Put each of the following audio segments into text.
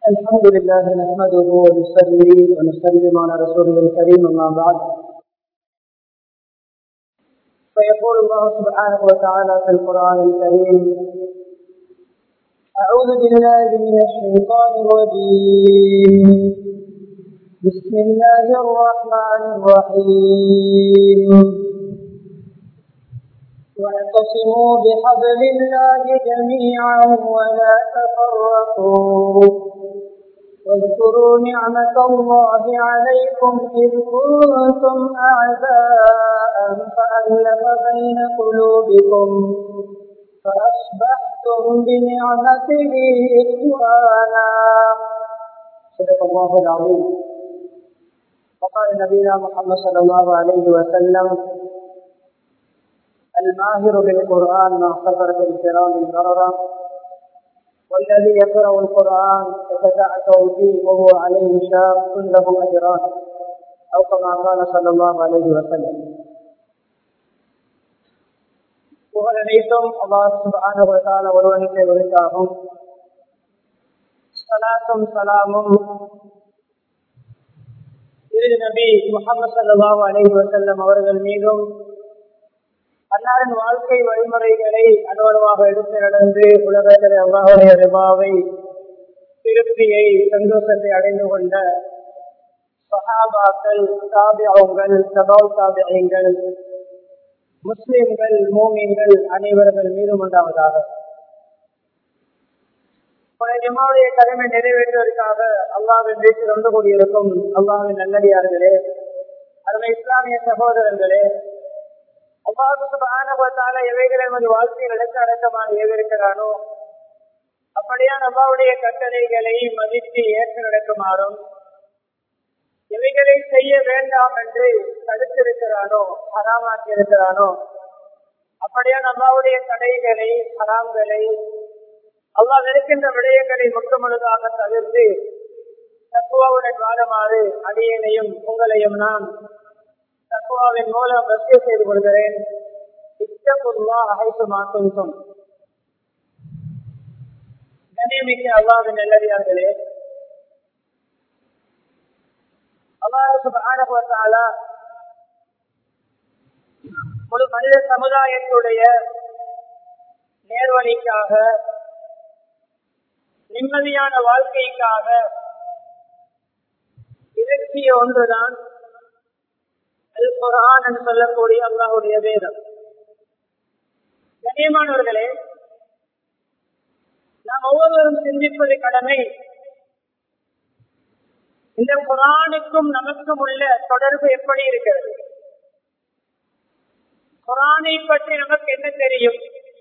الحمد لله نحمده ونصلي ونسلم على رسوله الكريم اما بعد فيقول الله سبحانه وتعالى في القران الكريم اعوذ بالله من الشيطان الرجيم بسم الله الرحمن الرحيم واعتصموا بحبل الله جميعا ولا تفرقوا واذكروا نعمة الله عليكم إذ كنتم أعداء فألف بين قلوبكم فأصبحتم بنعمته إخوانا صدق الله العظيم وقال نبينا محمد صلى الله عليه وسلم الماهر بالقرآن ما سفر بالكرام البررة والذي يقرأ القرآن يتدعث فيه وهو عليه شاق له أجران أو كما قال صلى الله عليه وسلم புகழ் அனைத்தும் அல்லாஹ் சுபான ஒருவனுக்கு உரித்தாகும் சலாத்தும் சலாமும் இறுதி நபி முகமது சல்லாஹூ அலைஹி வசல்லம் அவர்கள் மீதும் அன்னாரின் வாழ்க்கை வழிமுறைகளை அனுவரமாக எடுத்து நடந்து உலகத்தில் அல்லாஹுடைய ரிபாவை திருப்தியை சந்தோஷத்தை அடைந்து கொண்ட சஹாபாக்கள் தாபியங்கள் சபாவ் தாபியங்கள் முஸ்லிம்கள் மூமியங்கள் அனைவர்கள் மீதும் உண்டாவதாக ஜமாவுடைய கடமை நிறைவேற்றுவதற்காக அல்லாவின் வீட்டில் வந்து கூடியிருக்கும் அல்லாவின் நல்லடியார்களே அருமை இஸ்லாமிய சகோதரர்களே அல்லாஹால எவைகளை நமது வாழ்க்கையில் அடக்க அடக்கமாக ஏவிருக்கிறானோ அப்படியான அல்லாவுடைய கட்டளைகளை மதித்து ஏற்று நடக்குமாறும் எவைகளை செய்ய வேண்டாம் என்று தடுத்திருக்கிறானோ ஹராமாக்கி இருக்கிறானோ அப்படியான அல்லாவுடைய தடைகளை ஹராம்களை அல்லாஹ் இருக்கின்ற விடயங்களை முற்றுமுழுதாக தவிர்த்து தக்குவாவுடன் வாழுமாறு அடியனையும் உங்களையும் நான் தக்குவாவின் மூலம் ரசிய செய்து கொள்கிறேன் இஷ்டபுல்லா அகைத்து மாற்றும் கண்ணியமிக்க அல்லாவின் நல்லடியார்களே அல்லாஹால ஒரு மனித சமுதாயத்துடைய நேர்வழிக்காக நிம்மதியான வாழ்க்கைக்காக இலக்கிய ஒன்றுதான் அல் குரான் என்று சொல்லக்கூடிய அல்லாஹுடைய வேதம் கண்ணியமானவர்களே நாம் ஒவ்வொருவரும் சிந்திப்பது கடமை இந்த குரானுக்கும் நமக்கும் உள்ள தொடர்பு எப்படி இருக்கிறது குரானை பற்றி நமக்கு என்ன தெரியும்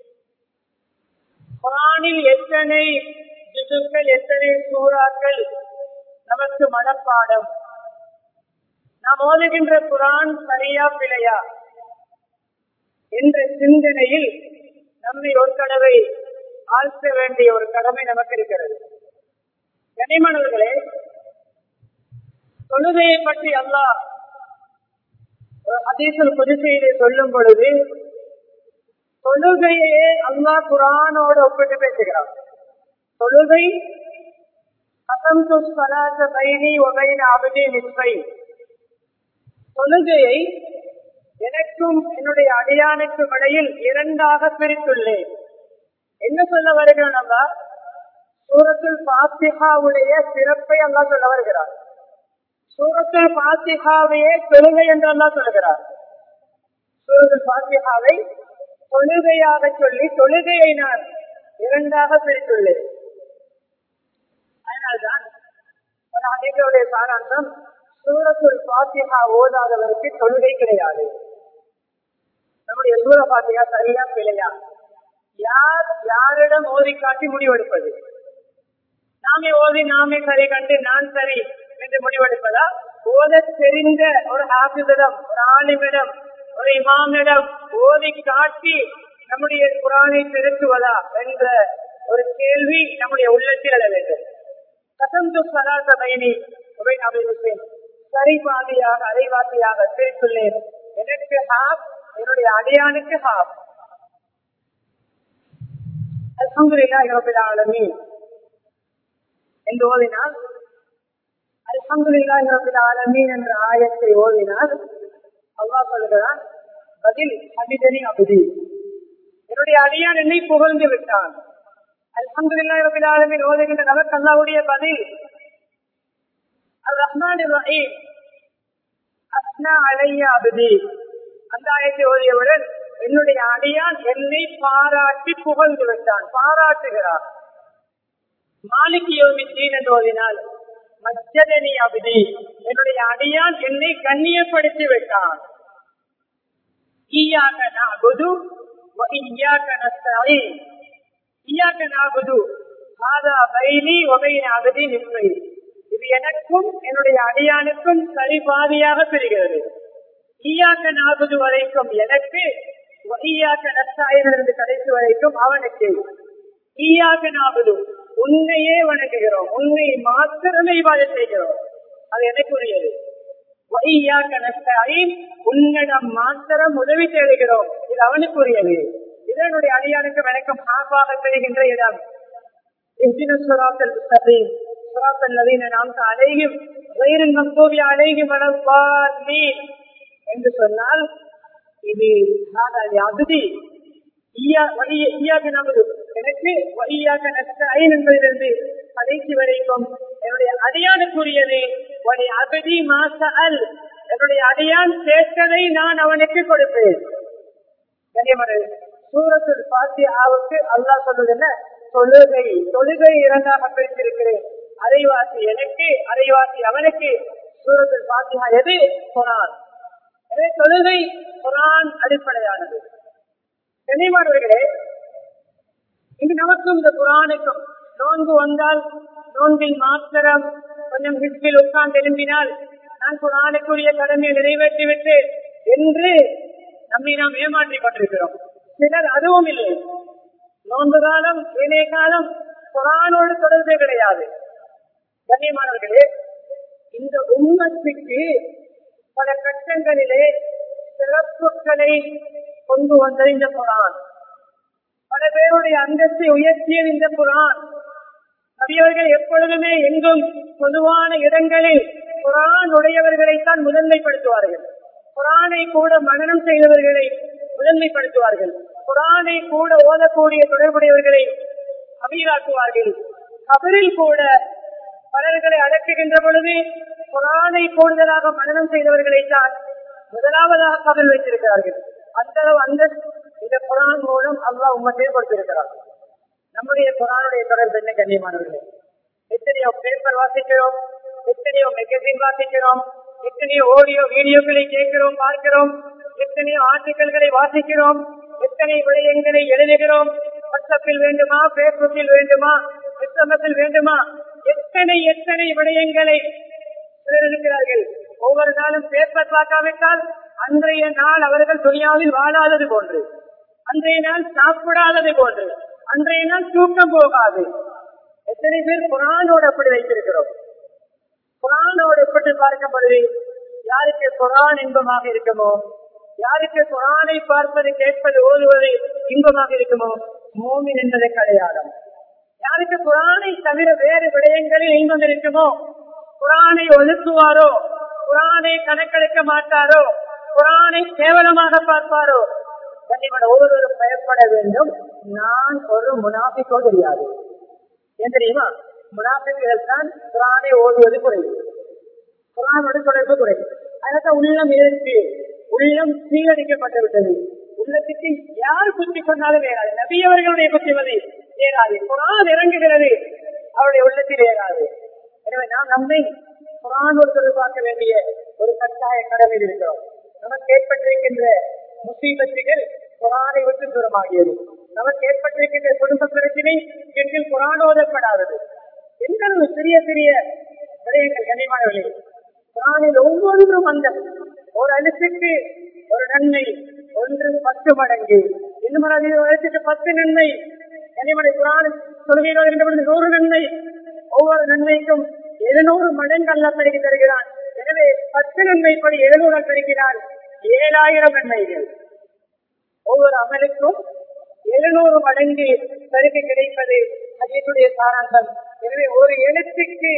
குரானில் எத்தனை ஜிசுக்கள் எத்தனை சூறாக்கள் நமக்கு மனப்பாடம் நாம் ஓதுகின்ற குரான் சரியா பிழையா என்ற சிந்தனையில் நம்மை ஒரு கடவை ஆழ்த்த வேண்டிய ஒரு கடமை நமக்கு இருக்கிறது கனிமணவர்களே தொழுகையை பற்றி அல்லாஹ் அதீசல் புதுசெய்தை சொல்லும் பொழுது தொழுகையே அல்லாஹ் குரானோடு ஒப்பிட்டு பேசுகிறான் தொழுகை கசந்து சலாத பைனி ஒகைன அபதி நிஸ்பை தொழுகையை எனக்கும் என்னுடைய அடியானுக்கும் இடையில் இரண்டாக பிரித்துள்ளேன் என்ன சொல்ல வருகிறோம் நம்ம சூரத்தில் பாத்திகாவுடைய சிறப்பை அல்லா சொல்ல வருகிறார் சூரத்தில் பாத்திகாவையே தொழுகை என்று அல்லா சொல்லுகிறார் சூரத்தில் பாத்திகாவை தொழுகையாக சொல்லி தொழுகையை நான் இரண்டாக பிரித்துள்ளேன் அதனால்தான் அதிகளுடைய சாராந்தம் சூரத்துள் பாத்தியா ஓதாதவருக்கு தொழுகை கிடையாது நம்முடைய சூர பாத்தியா சரியா பிழையா யார் யாரிடம் ஓதி காட்டி முடிவெடுப்பது நாமே ஓதி நாமே சரி கண்டு நான் சரி என்று முடிவெடுப்பதா ஓத தெரிந்த ஒரு ஆசிரிடம் ஒரு ஆலிமிடம் ஒரு இமாமிடம் ஓதி காட்டி நம்முடைய குரானை திருத்துவதா என்ற ஒரு கேள்வி நம்முடைய உள்ளத்தில் எழ வேண்டும் கசந்து சலாச பயணி சரி பாதியாக அரைவாசியாக பிரித்துள்ளேன் எனக்கு ஹாப் என்னுடைய அடையானுக்கு ஹாப் அல்ஹம்துலில்லாஹி ரப்பில் ஆலமீன் என்று ஓதினால் அல்ஹம்துலில்லாஹி ரப்பில் ஆலமீன் என்ற ஆயத்தை ஓதினால் அல்லாஹ் சொல்கிறான் பதில் ஹபிதனி அபுதி என்னுடைய அடியான் என்னை புகழ்ந்து விட்டான் அல்ஹம்துலில்லாஹி ரப்பில் ஆலமீன் ஓதுகின்ற நமக்கு அல்லாஹ்வுடைய பதில் அல் ரஹ்மான் ரஹீம் அஸ்னா அலைய அபுதி அந்த ஆயத்தை ஓதியவுடன் என்னுடைய அடியான் என்னை பாராட்டி புகழ்ந்து விட்டான் பாராட்டுகிறான் மாலிக் யோமித்தீன் என்று ஓதினால் மச்சதனி அபுதி என்னுடைய அடியான் என்னை கண்ணியப்படுத்தி விட்டான் ஈயாக நாகுது ஈயாக நஸ்தாயி ஈயாக நாகுது ஆதா பைனி ஒபைன அகதி நிற்கை இது எனக்கும் என்னுடைய அடியானுக்கும் சரிபாதியாக பிரிகிறது ஈயாக்க நாகுது வரைக்கும் எனக்கு ஈயாக்க நஸ்தாயிலிருந்து கடைசி வரைக்கும் அவனுக்கு ஈயாக நாகுது உன்னையே வணங்குகிறோம் உன்னை மாத்திரமே இவ்வாறு செய்கிறோம் அது எனக்குரியது உன்னிடம் மாத்திரம் உதவி தேடுகிறோம் இது அவனுக்குரியது இதனுடைய அடியானுக்கு வணக்கம் ஆப்பாக பெறுகின்ற இடம் அலையும் அலைகும் என்று சொன்னால் இது அகுதி எனக்கு வழியாக நஷ்ட ஐன் என்பதிலிருந்து கடைசி வரைக்கும் என்னுடைய அடியானுக்குரியது ஒரு அகதி மாச அல் என்னுடைய அடியான் கேட்டதை நான் அவனுக்கு கொடுப்பேன் சூரத்தில் பாத்தியாவுக்கு அல்லா சொல்வது என்ன தொழுகை தொழுகை இரண்டாக பிரித்திருக்கிறேன் அரைவாசி எனக்கு அரைவாசி அவனுக்கு சூரத்தில் பாத்தியா எது குரான் எனவே தொழுகை குரான் அடிப்படையானது கண்ணியமானவர்களே இங்கு நமக்கும் இந்த குரானுக்கும் நோன்பு வந்தால் நோன்பில் மாத்திரம் கொஞ்சம் ஹிஸ்பில் உட்கார்ந்து எழும்பினால் நான் குரானுக்குரிய கடமையை நிறைவேற்றிவிட்டு என்று நம்மை நாம் ஏமாற்றிக் கொண்டிருக்கிறோம் சிலர் அதுவும் இல்லை நோன்பு காலம் வேலை காலம் குரானோடு தொடர்பே கிடையாது கண்ணியமானவர்களே இந்த உண்மத்துக்கு பல கட்டங்களிலே சிறப்புகளை கொண்டு வந்தது இந்த குரான் பல பேருடைய அந்தஸ்தை உயர்த்தியது இந்த குரான் நபியவர்கள் எப்பொழுதுமே எங்கும் பொதுவான இடங்களில் குரான் உடையவர்களைத்தான் முதன்மைப்படுத்துவார்கள் குரானை கூட மனநம் செய்தவர்களை முதன்மைப்படுத்துவார்கள் குரானை கூட ஓதக்கூடிய தொடர்புடையவர்களை அமீராக்குவார்கள் கபரில் கூட பலர்களை அடக்குகின்ற பொழுது குரானை கூடுதலாக மனநம் செய்தவர்களைத்தான் முதலாவதாக கபல் வைத்திருக்கிறார்கள் அந்த அளவு அந்த இந்த குரான் மூலம் அல்லாஹ் உண்மையை கொடுத்திருக்கிறார் நம்முடைய குரானுடைய தொடர்பு என்ன கண்ணியமானவர்களே எத்தனையோ பேப்பர் வாசிக்கிறோம் எத்தனையோ மெகசின் வாசிக்கிறோம் எத்தனையோ ஆடியோ வீடியோக்களை கேட்கிறோம் பார்க்கிறோம் எத்தனையோ ஆர்டிக்கல்களை வாசிக்கிறோம் எத்தனை விடயங்களை எழுதுகிறோம் வாட்ஸ்அப்பில் வேண்டுமா பேஸ்புக்கில் வேண்டுமா எஸ்எம்எஸ்ஸில் வேண்டுமா எத்தனை எத்தனை விடயங்களை சிலர் இருக்கிறார்கள் ஒவ்வொரு நாளும் பேப்பர் பார்க்காவிட்டால் அன்றைய நாள் அவர்கள் துணியாவில் வாழாதது போன்று அன்றைய நாள் சாப்பிடாதது போன்று அன்றைய நாள் தூக்கம் போகாது எத்தனை பேர் குரானோடு அப்படி வைத்திருக்கிறோம் குரானோடு எப்படி பார்க்கப்படுது யாருக்கு குரான் இன்பமாக இருக்குமோ யாருக்கு குரானை பார்ப்பது கேட்பது ஓதுவது இன்பமாக இருக்குமோ மோமின் என்பதை கிடையாது யாருக்கு குரானை தவிர வேறு விடயங்களில் இன்பம் இருக்குமோ குரானை ஒதுக்குவாரோ குரானை கணக்கெடுக்க மாட்டாரோ குரானை கேவலமாக பார்ப்பாரோ கண்டிப்பாக ஒவ்வொருவரும் பயப்பட வேண்டும் நான் ஒரு முனாபிக்கோ தெரியாது ஏன் தெரியுமா முனாபிக்குகள் தான் குரானை ஓதுவது குறைவு குரானோட தொடர்பு குறைவு அதனால உள்ளம் இருக்கு உள்ளம் சீரடிக்கப்பட்டு விட்டது உள்ளத்துக்கு யார் புத்தி சொன்னாலும் ஏறாது நபியவர்களுடைய புத்திமதி ஏறாது குரான் இறங்குகிறது அவருடைய உள்ளத்தில் ஏறாது எனவே நாம் நம்மை குரானோடு தொடர்பாக்க வேண்டிய ஒரு கட்டாய கடமையில் இருக்கிறோம் நமக்கு ஏற்பட்டிருக்கின்ற முசீபத்துகள் குரானை விட்டு தூரமாகியது நமக்கு ஏற்பட்டிருக்கின்ற குடும்ப பிரச்சனை எங்கள் குரான் ஓதப்படாதது எந்த அளவு சிறிய சிறிய விடயங்கள் கனிமானவர்களே குரானில் ஒவ்வொன்றும் அந்த ஒரு அழுத்துக்கு ஒரு நன்மை ஒன்று பத்து மடங்கு இன்னும் அழுத்துக்கு பத்து நன்மை கனிமலை குரான் சொல்கையில் நூறு நன்மை ஒவ்வொரு நன்மைக்கும் எழுநூறு மடங்கு அல்ல பெருகி தருகிறான் எனவே பத்து நன்மைப்படி எழுநூறு பெருகிறான் ஏழாயிரம் நன்மைகள் ஒவ்வொரு அமலுக்கும் எழுநூறு மடங்கு பெருகு கிடைப்பது அதேடைய சாராந்தம் எனவே ஒரு எழுத்துக்கு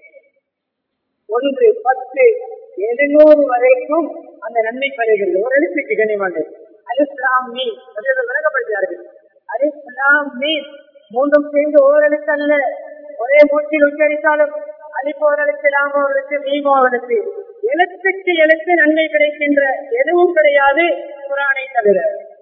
ஒன்று பத்து எழுநூறு வரைக்கும் அந்த நன்மை பெறுகிறது ஒரு எழுத்துக்கு கனிமண்டு அலிஸ்லாம் மீ விளக்கப்படுகிறார்கள் அலிஸ்லாம் மீ மூன்றும் சேர்ந்து ஓர் எழுத்து அல்ல ஒரே மூச்சில் உச்சரித்தாலும் அலிப்பு ஒரு எழுத்து லாமோ ஒரு எழுத்து மீமோ ஒரு எழுத்து எழுத்துக்கு எழுத்து நன்மை கிடைக்கின்ற எதுவும் கிடையாது குரானை தவிர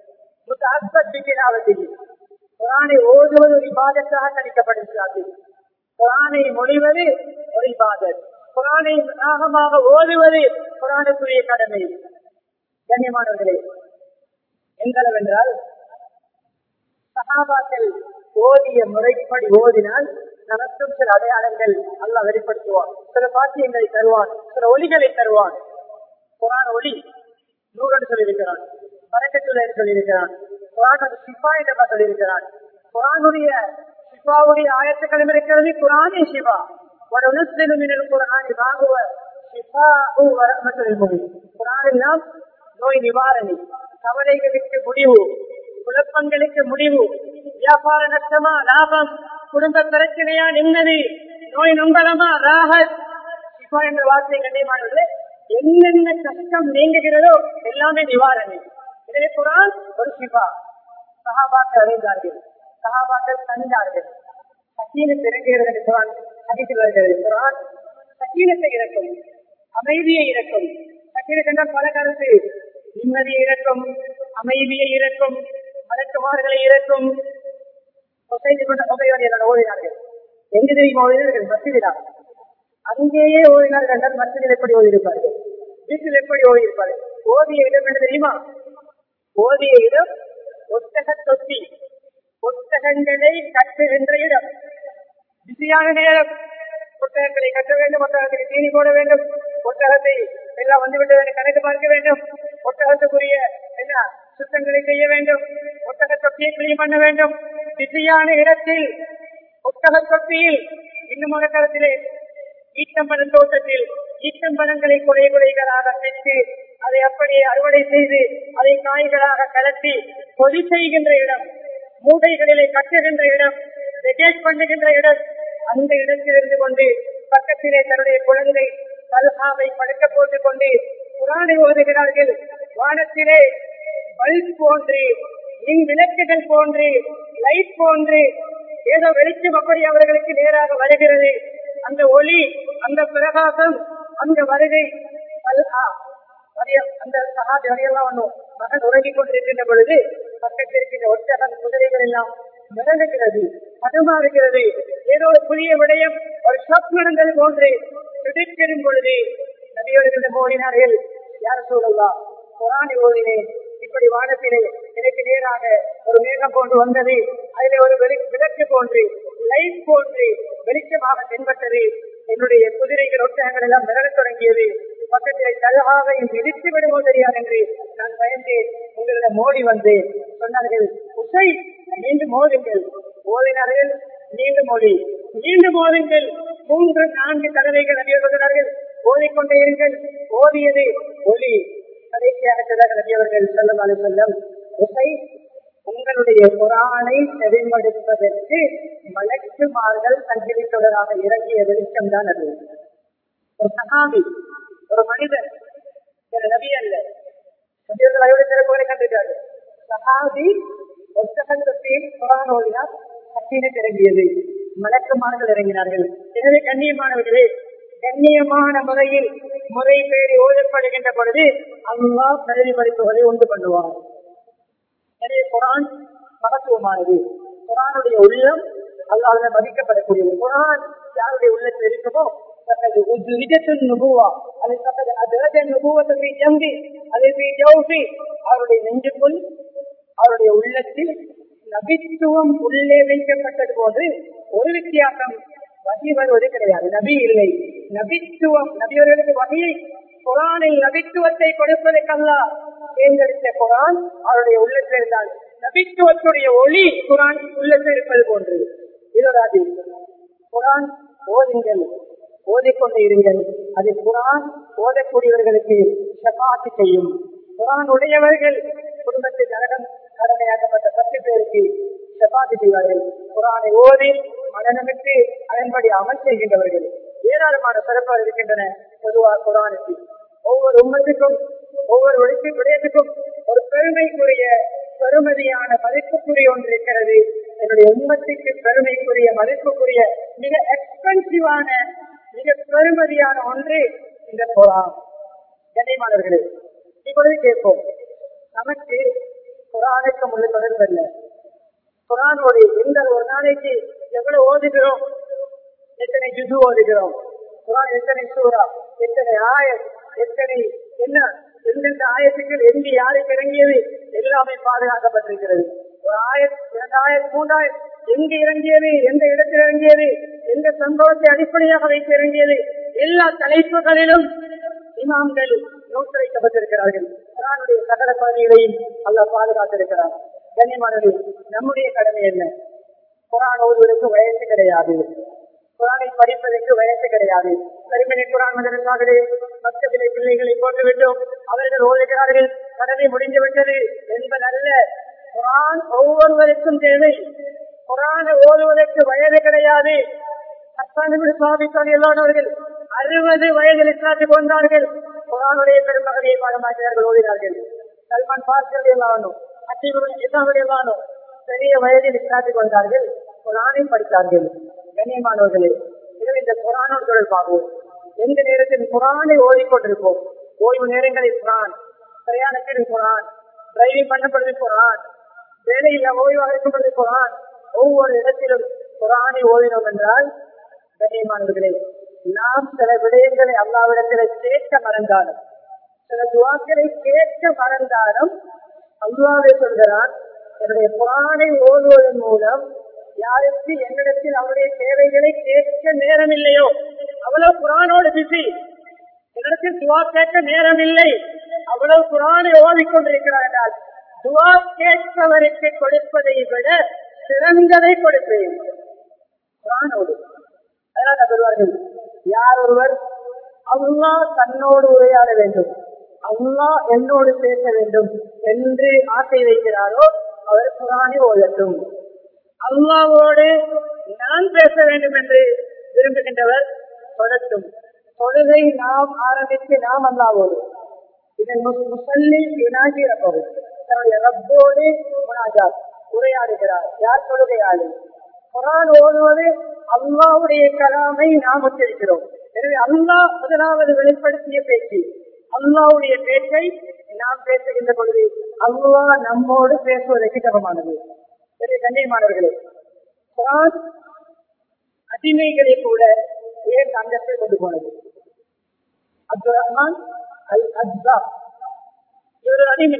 குரானை ஓதுவது ஒரு இபாதத்தாக கணிக்கப்படுகிறது குரானை மொழிவது ஒரு இபாதத் குரானை ராகமாக ஓதுவது குரானுக்குரிய கடமை கண்ணியமானவர்களே எந்தளவென்றால் சகாபாக்கள் ஓதிய முறைப்படி ஓதினால் நமக்கும் சில அடையாளங்கள் அல்ல வெளிப்படுத்துவான் சில பாக்கியங்களை தருவான் சில ஒளிகளை தருவான் குரான் ஒளி நூறன் சொல்லியிருக்கிறான் பறக்கத்துல சொல்லியிருக்கிறான் குரான் சிப்பா என்று சொல்லியிருக்கிறான் குரானுடைய சிப்பாவுடைய ஆயத்துக்களும் இருக்கிறது குரானே சிவா குரானெல்லாம் நோய் நிவாரணி கவலைகளுக்கு முடிவு குழப்பங்களுக்கு முடிவு வியாபார நஷ்டமா லாபம் குடும்ப பிரச்சனையா நிம்மதி நோய் நம்பலமா ராகத் சிவா என்ற வார்த்தை கண்ணியமானவர்களே என்னென்ன கஷ்டம் நீங்குகிறதோ எல்லாமே நிவாரணி இதே குரான் ஒரு சிவா சகாபாக்கள் அறிந்தார்கள் சகாபாக்கள் தந்தார்கள் சக்கீனத்தை இறங்குகிறது என்று குரான் அதிகம் வருகிறது குரான் சக்கீனத்தை இறக்கும் அமைதியை இறக்கும் சக்கீனத்தை என்றால் பல கருத்து நிம்மதியை இறக்கும் அமைதியை இறக்கும் மலக்குமார்களை இறக்கும் சொசைட்டி கொண்ட தொகையோடு என்னோட ஓடினார்கள் எங்க தெரியுமா ஓடினார்கள் மசிதிதான் அங்கேயே ஓடினார்கள் என்றால் மசிதில் எப்படி ஓடியிருப்பார்கள் வீட்டில் எப்படி ஓடியிருப்பார்கள் ஓதிய இடம் என்று தெரியுமா ஓதிய இடம் ஒட்டக தொட்டி ஒட்டகங்களை கட்டுகின்ற இடம் பிஸியான நேரம் ஒட்டகங்களை கட்ட வேண்டும் ஒட்டகத்துக்கு தீனி போட வேண்டும் ஒட்டகத்தை எல்லாம் வந்துவிட்டது என்று கணக்கு பார்க்க வேண்டும் ஒட்டகத்துக்குரிய என்ன சுத்தங்களை செய்ய வேண்டும் ஒட்டக தொட்டியை கிளீன் பண்ண வேண்டும் பிஸியான இடத்தில் ஒட்டக தொட்டியில் இன்னும் ஒரு காலத்திலே ஈட்டம்பழம் தோட்டத்தில் ஈட்டம்பழங்களை குறை குறைகளாக பெற்று அதை அப்படியே அறுவடை செய்து அதை காய்களாக கலட்டி பொதி செய்கின்ற இடம் மூட்டைகளிலே கட்டுகின்ற இடம் வெகேட் பண்ணுகின்ற இடம் அந்த இடத்தில் இருந்து கொண்டு பக்கத்திலே தன்னுடைய குழந்தை கல்ஹாவை படுக்க போட்டுக் கொண்டு குரானை ஓதுகிறார்கள் வானத்திலே பல்ப் போன்று மின் விளக்குகள் போன்று லைட் போன்று ஏதோ வெளிச்சம் அப்படி அவர்களுக்கு நேராக வருகிறது அந்த ஒளி அந்த பிரகாசம் அந்த வருகை கல்ஹா அந்த சகாதி வரையெல்லாம் ஒண்ணும் மகன் உறங்கிக் கொண்டிருக்கின்ற பொழுது பக்கத்தில் இருக்கின்ற ஒட்டகம் குதிரைகள் எல்லாம் மிதங்குகிறது தடுமாறுகிறது ஏதோ ஒரு புதிய விடயம் ஒரு ஷாப் நடந்தது போன்று திடுக்கிடும் பொழுது நபியவர்கள் ஓடினார்கள் யார் சொல்லலாம் குரானை ஓடினேன் இப்படி வானத்திலே எனக்கு நேராக ஒரு மேகம் போன்று வந்தது அதிலே ஒரு விளக்கு போன்று லைட் போன்று வெளிச்சமாக தென்பட்டது என்னுடைய குதிரைகள் ஒட்டகங்கள் எல்லாம் மிரளத் தொடங்கியது பக்கத்திலே கல்ஹாவை இடித்து விடுமோ தெரியாது என்று நான் பயந்தேன் உங்களிடம் மோடி வந்தேன் சொன்னார்கள் உசை மீண்டும் மோதுங்கள் ஓதினார்கள் மீண்டும் மோடி மீண்டும் மோதுங்கள் மூன்று நான்கு தடவைகள் நபியவர்கள் ஓதிக்கொண்டே இருங்கள் ஓதியது ஒலி கடைசியாக நபியவர்கள் செல்லும் செல்லும் உசை உங்களுடைய குரானை செவிமடுப்பதற்கு மலக்குமார்கள் சங்கிலி தொடராக இறங்கிய வெளிச்சம் தான் அது ஒரு சகாமி ஒரு மனிதன் சில நபி அல்ல நபியர்கள் அயோட சிறப்புகளை கண்டிருக்கார்கள் சகாபி ஒத்தகத்தில் குரான் ஓதினார் சக்கீனத் இறங்கியது மலக்குமார்கள் இறங்கினார்கள் எனவே கண்ணியமானவர்களே கண்ணியமான முறையில் முறை பேரி ஓதப்படுகின்ற பொழுது அல்லா பிரதிபலிப்புகளை உண்டு பண்ணுவார் எனவே குரான் மகத்துவமானது குரானுடைய உள்ளம் அல்லாத மதிக்கப்படக்கூடியது குரான் யாருடைய உள்ளத்தில் இருக்குமோ அவருடைய நெஞ்சுக்குள் அவருடைய உள்ளத்தில் நபித்துவம் உள்ளே வைக்கப்பட்டது போது ஒரு வித்தியாசம் வகி வருவது கிடையாது நபி இல்லை நபித்துவம் நபியவர்களுக்கு வகையை குரானில் நபித்துவத்தை கொடுப்பதற்கல்ல தேர்ந்தெடுத்த குரான் அவருடைய உள்ளத்தில் இருந்தால் நபித்துவத்துடைய ஒளி குரான் உள்ளத்தில் இருப்பது போன்று இதோடாது குரான் ஓதுங்கள் ஓதிக்கொண்டு இருங்கள் அது குரான் ஓதக்கூடியவர்களுக்கு சபாத்தி செய்யும் குரான் உடையவர்கள் குடும்பத்தில் நரகம் கடமையாக்கப்பட்ட பத்து பேருக்கு சப்பாத்தி செய்வார்கள் குரானை ஓதி மனநமிட்டு அதன்படி அமல் செய்கின்றவர்கள் ஏராளமான சிறப்பாக இருக்கின்றன பொதுவாக குரானுக்கு ஒவ்வொரு உம்மத்துக்கும் ஒவ்வொரு விடயத்து விடயத்துக்கும் ஒரு பெருமைக்குரிய பெருமதியான மதிப்புக்குரிய ஒன்று இருக்கிறது என்னுடைய உம்மத்துக்கு பெருமைக்குரிய மதிப்புக்குரிய மிக எக்ஸ்பென்சிவான மிக பெருமதியான ஒன்று இந்த குரான் கண்ணியமானவர்களே இப்பொழுது கேட்போம் நமக்கு குரானுக்கு முழு தொடர்பு இல்லை குரானோடு எந்த ஒரு நாளைக்கு எவ்வளவு ஓதுகிறோம் எத்தனை ஜுது ஓதுகிறோம் குரான் எத்தனை சூறா எத்தனை ஆயத் எத்தனை என்ன எந்தெந்த ஆயத்துக்கள் எங்கு யாருக்கு இறங்கியது எல்லாமே பாதுகாக்கப்பட்டிருக்கிறது ஒரு ஆயத் இரண்டு ஆயத் மூன்றாயிரம் எங்கு இறங்கியது எந்த இடத்தில் இறங்கியது எந்த சம்பவத்தை அடிப்படையாக வைத்து இறங்கியது எல்லா தலைப்புகளிலும் இமாம்கள் நோட்டு வைக்கப்பட்டிருக்கிறார்கள் குரானுடைய சகல பகுதிகளையும் அல்ல பாதுகாத்திருக்கிறார் கண்ணியமானது நம்முடைய கடமை என்ன குரான் ஓதுவதற்கு வயசு கிடையாது குரானை படிப்பதற்கு வயசு கிடையாது கருமினை குரான் மதரசாகவே மக்தபிலை பிள்ளைகளை போட்டுவிட்டோம் அவர்கள் ஓதுகிறார்கள் கடமை முடிந்துவிட்டது என்பதல்ல குரான் ஒவ்வொருவருக்கும் தேவை குரானை ஓதுவதற்கு வயது கிடையாது எல்லானவர்கள் அறுபது வயதில் இஸ்லாத்துக் கொண்டார்கள் குரானுடைய பெரும்பகுதியை பாடமாக்கிறார்கள் ஓதினார்கள் சல்மான் பார்க்கல் எல்லானும் எல்லாரும் பெரிய வயதில் இஸ்லாத்துக் கொண்டார்கள் குரானை படித்தார்கள் கண்ணியமானவர்களே எனவே இந்த குரானோடு தொடர்பாகவும் எந்த நேரத்தில் குரானை ஓதிக்கொண்டிருப்போம் ஓய்வு நேரங்களில் குரான் பிரயாணத்தில் குரான் டிரைவிங் பண்ணப்படுது குரான் வேலையில் ஓய்வாக இருக்கப்படுது குரான் ஒவ்வொரு இடத்திலும் குரானை ஓதினோம் என்றால் கண்ணியமானவர்களே நாம் சில விடயங்களை அல்லாவிடத்தில் கேட்க மறந்தாலும் சில துவாக்களை கேட்க மறந்தாலும் அல்லாவே சொல்கிறான் என்னுடைய குரானை ஓதுவதன் மூலம் யாருக்கு என்னிடத்தில் அவருடைய தேவைகளை கேட்க நேரம் இல்லையோ அவ்வளவு குரானோடு பிசி என்னிடத்தில் துவா கேட்க நேரம் இல்லை அவ்வளவு குரானை ஓதிக்கொண்டிருக்கிறார் என்றால் துவா கேட்பவருக்கு கொடுப்பதை விட சிறந்ததை கொடுப்பேன் குரானோடு அதனால சொல்வார்கள் யார் ஒருவர் அவ்வா தன்னோடு உரையாட வேண்டும் அவ்வா என்னோடு பேச வேண்டும் என்று ஆசை வைக்கிறாரோ அவர் குரானை ஓதட்டும் அல்லாவோடு நான் பேச வேண்டும் என்று விரும்புகின்றவர் தொடட்டும் தொழுகை நாம் ஆரம்பித்து நாம் அல்லாவோடு இதன் முசல்லி யுனாகிரப்பவர் தன்னுடைய ரப்போடு முனாஜாத் உரையாடுகிறார் யார் தொழுகையாளி குரான் ஓதுவது அல்லாவுடைய கலாமை நாம் உச்சரிக்கிறோம் எனவே அல்லாஹ் முதலாவது வெளிப்படுத்திய பேச்சு அல்லாவுடைய பேச்சை நாம் பேசுகின்ற பொழுது அல்லாஹ் நம்மோடு பேசுவதற்கு சமமானது எனவே கண்ணியமானவர்களே குரான் அடிமைகளை கூட உயர்ந்த அந்தஸ்தை கொண்டு போனது அப்துல் ரஹ்மான் அல் அஸ்தா இவர் அடிமை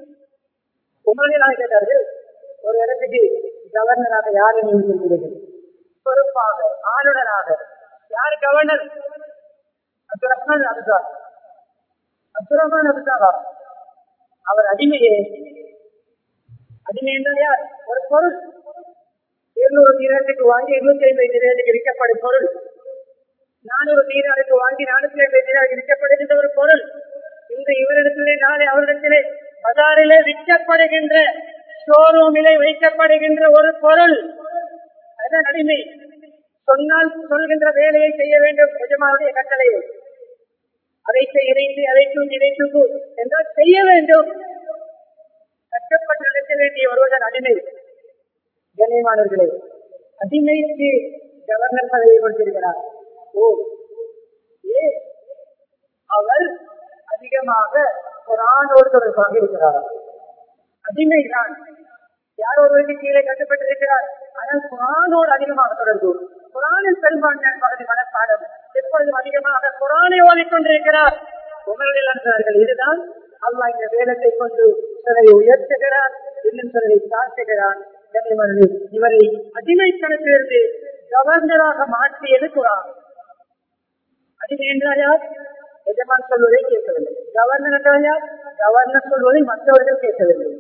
உமரனாக கேட்டார்கள் ஒரு இடத்துக்கு கவர்னராக யாரை நியமித்திருக்கிறீர்கள் பொறுப்பாக ஆளுநராக யார் கவர்னர் அப்துல் ரஹ்மான் அப்தா அப்துல் ரஹ்மான் அப்தாவா அவர் அடிமையே அடிமை என்றால் யார் ஒரு பொருள் இருநூறு தீரத்துக்கு வாங்கி இருநூத்தி ஐம்பது தீரத்துக்கு விற்கப்படும் பொருள் நானூறு தீராருக்கு வாங்கி நானூத்தி ஐம்பது தீராருக்கு விற்கப்படுகின்ற ஒரு பொருள் இன்று இவரிடத்திலே நாளை அவரிடத்திலே பஜாரிலே விற்கப்படுகின்ற ஷோரூமிலே வைக்கப்படுகின்ற ஒரு பொருள் அதுதான் அடிமை சொன்னால் சொல்கின்ற வேலையை செய்ய வேண்டும் எஜமானுடைய கட்டளையை அதை இறைத்து அதை தூக்கி இதை தூக்கு என்றால் செய்ய வேண்டும் கஷ்டப்பட்டு நடக்க வேண்டிய ஒருவர்கள் அடிமை கண்ணியமானவர்களே அடிமைக்கு கவர்னர் பதவியை கொடுத்திருக்கிறார் ஓ ஏ அவர் அதிகமாக குரானோடு தொடர்பாக இருக்கிறார் அடிமைதான் யார் ஒருவருக்கு கீழே கட்டுப்பட்டிருக்கிறார் ஆனால் குரானோடு அதிகமாக தொடர்பு குரானில் பெரும்பான்மையான பகுதி மனப்பாடம் எப்பொழுதும் அதிகமாக குரானை ஓதிக்கொண்டிருக்கிறார் உணர்வில் என்றார்கள் இதுதான் அல்லா இந்த வேதத்தை கொண்டு சிலரை உயர்த்துகிறார் இன்னும் சிலரை தாழ்த்துகிறார் இவரை அடிமைத்தனத்திலிருந்து கவர்னராக மாற்றியது குரான் அடிமை என்றார் யார் எஜமான் சொல்வதை கேட்கவில்லை கவர்னர் என்றால் யார் கவர்னர் சொல்வதை மற்றவர்கள் கேட்கவில்லை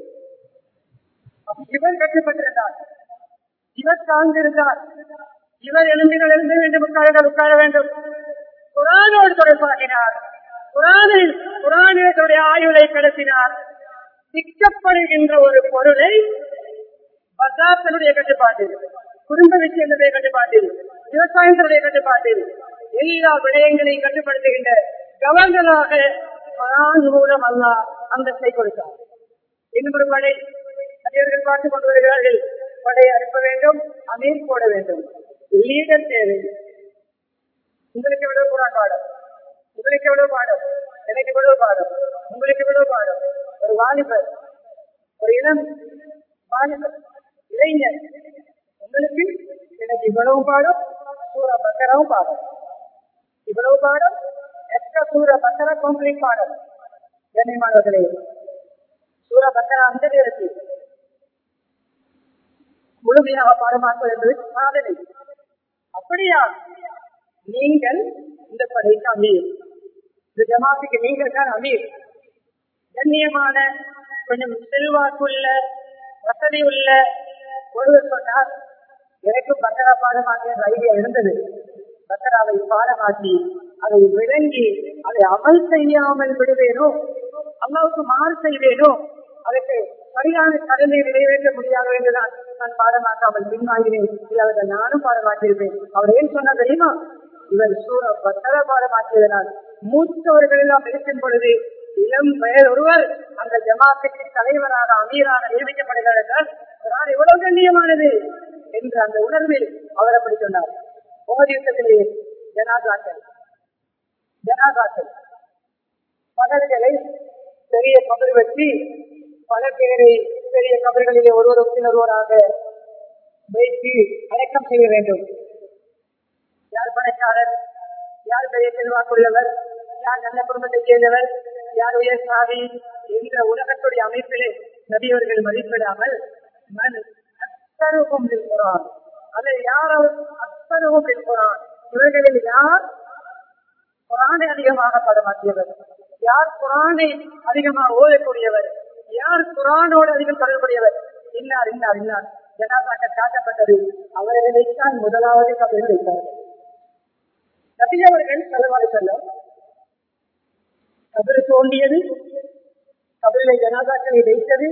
இவர் கட்டுப்பட்டிருந்தார் இவர் சார்ந்திருந்தார் இவர் எழுந்துகள் எழுந்த வேண்டும் உட்காரங்கள் உட்கார வேண்டும் குரானோடு தொடர்பாகினார் குரானில் குரானியர்களுடைய ஆயுளை கடத்தினார் சிக்கப்படுகின்ற ஒரு பொருளை பசாத்தனுடைய கட்டுப்பாட்டில் குடும்ப விஷயங்களுடைய கட்டுப்பாட்டில் விவசாயத்தினுடைய கட்டுப்பாட்டில் எல்லா விடயங்களையும் கட்டுப்படுத்துகின்ற கவர்னராக குரான் மூலம் அல்லாஹ் அந்தஸ்தை கொடுத்தார் இன்னும் ஒரு படை அதிகர்கள் பார்த்துக் கொண்டு வருகிறார்கள் படையை அனுப்ப வேண்டும் அமீர் போட வேண்டும் லீடர் தேவை உங்களுக்கு எவ்வளவு குரான் பாடம் உங்களுக்கு எவ்வளவு பாடம் எனக்கு எவ்வளவு பாடம் உங்களுக்கு எவ்வளவு பாடம் ஒரு வாலிபர் ஒரு இளம் வாலிபர் இளைஞர் உங்களுக்கு எனக்கு இவ்வளவு பாடம் சூர பக்கராவும் பாடம் இவ்வளவு பாடம் எக்ஸ்ட்ரா சூர பக்கரா கம்ப்ளீட் பாடம் கண்ணியமானவர்களே சூர பக்கரா அந்த நேரத்தில் முழுமையாக பாடமாக்குவது என்பது சாதனை அப்படியா நீங்கள் இந்த படைக்கு அமீர் இந்த ஜமாத்துக்கு நீங்கள் தான் அமீர் கண்ணியமான கொஞ்சம் செல்வாக்குள்ள வசதி உள்ள ஒருவர் சொன்னார் எனக்கு பக்கரா பாடமாக்கிய ஐடியா இருந்தது பக்கராவை பாடமாக்கி அதை விளங்கி அதை அமல் செய்யாமல் விடுவேனோ அல்லாவுக்கு மாறு செய்வேனோ அதற்கு சரியான கடமை நிறைவேற்ற முடியாது என்றுதான் நான் பாடமாக்காமல் பின்வாங்கினேன் இல்லாத நானும் பாடமாக்கியிருப்பேன் அவர் ஏன் சொன்னா தெரியுமா இவர் சூர பக்கர பாடமாக்கியதனால் மூத்தவர்கள் எல்லாம் இருக்கும் பொழுது இளம் வயது ஒருவர் அந்த ஜமாத்துக்கு தலைவராக அமீராக நியமிக்கப்படுகிறார் என்றால் குரான் எவ்வளவு கண்ணியமானது என்ற அந்த உணர்வில் அவர் அப்படி சொன்னார் உமது யுத்தத்திலே ஜனாதாக்கள் ஜனாதாக்கள் மகள்களை பெரிய கபர் வச்சு பல பேரை பெரிய கபர்களிலே ஒருவர் ஒருவராக வைத்து அடக்கம் செய்ய வேண்டும் யார் பணக்காரர் யார் பெரிய செல்வாக்குள்ளவர் யார் நல்ல குடும்பத்தைச் சேர்ந்தவர் யார் உயர் சாதி என்ற உலகத்துடைய அமைப்பிலே நபியவர்கள் மதிப்பிடாமல் மன் அத்தருகும் குரான் அதை யார் அத்தருகும் குரான் இவர்களில் யார் குரானை அதிகமாக படமாக்கியவர் யார் குரானை அதிகமாக ஓதக்கூடியவர் யார் குரானோடு அதிகம் தொடர்புடையவர் இன்னார் இன்னார் இன்னார் ஜனாபாக்க காட்டப்பட்டது அவர்களைத்தான் முதலாவது கபரில் வைத்தார்கள் நபியவர்கள் செலவாறு செல்லம் கபரு தோண்டியது கபரிலை ஜனாதாக்களை வைத்தது